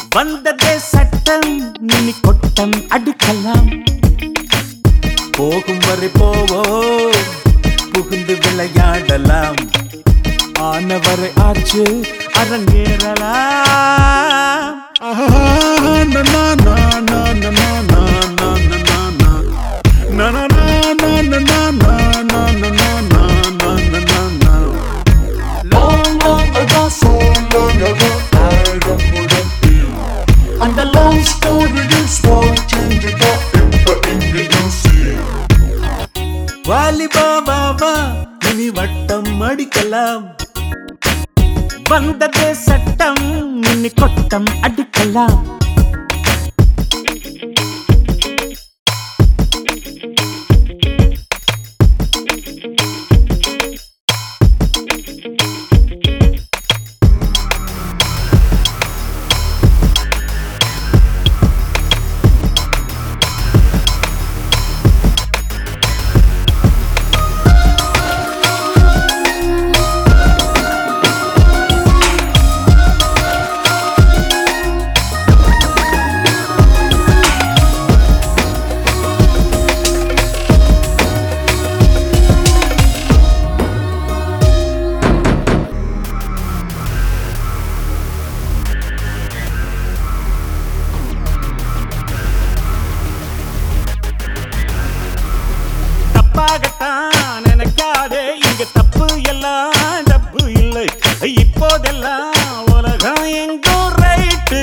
வந்ததே சட்டம் இனி கொட்டம் அடிக்கலாம் போகும் வரை போவோம் புகுந்து விளையாடலாம் ஆனவரை ஆச்சு அரங்கேறலாம் Long, long ago, so long ago, I wouldn't be. And the long story is wanting to go in the Indian Sea. வாலிபா Baba இனி வட்டம் அடிக்கலாம் வந்ததே சட்டம் இனி கொட்டம் அடிக்கலாம் தப்பாகத்தான் நினைக்காதே இங்க தப்பு எல்லாம் தப்பு இல்லை இப்போதெல்லாம் உலகம் எங்கோ ரைட்டு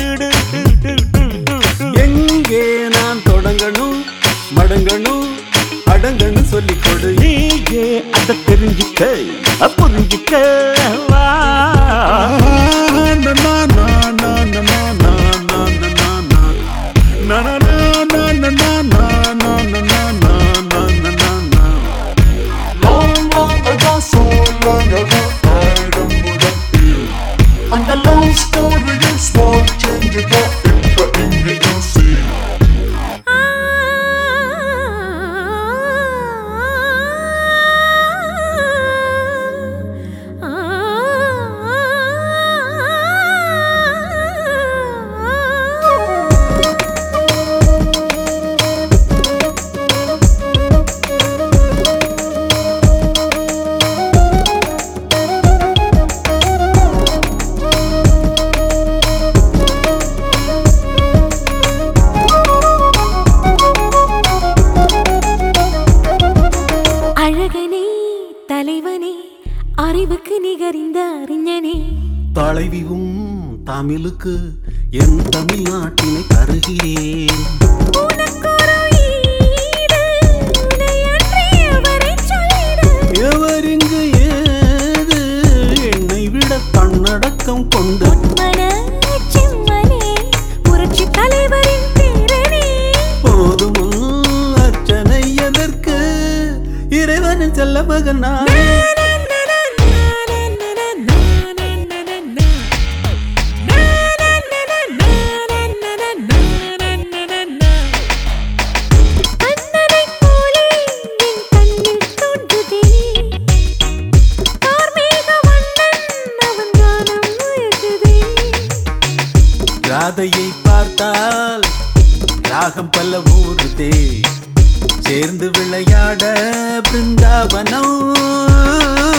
எங்கே நான் தொடங்கணும் மடங்கணும் அடங்கணும் சொல்லிக் கொடு நீயே அதை தெரிஞ்சுக்க புரிஞ்சுக்க வா Long, long ago, so long ago, I wouldn't be. And the long story is wanting to go in the Indian Sea. அழகனே தலைவனே அறிவுக்கு நிகரிந்த அறிஞனே தலைவியும் தமிழுக்கு என் தமிழ்நாட்டினை தருகிறேன் உனக்கொரு ஈடு, உனையன்றி எவரைச் சொல்லிடு. எவரிங்கு ஏது என்னை விட தன்னடக்கம் கொண்டு மனச் செம்மனே, புரட்சித் தலைவரின் பேரனே. போதும் அர்ச்சனை எதற்கு இறைவனின் செல்ல மகன் நான் அண்ணனைப் போலே என் கண்ணில் தோன்றுதே. கார்மேக வண்ணன் அவன் கானம் முயக்குதே. ராதையை பார்த்தால் ராகம் பல ஊறுதே சேர்ந்து விளையாட பிருந்தாவனம்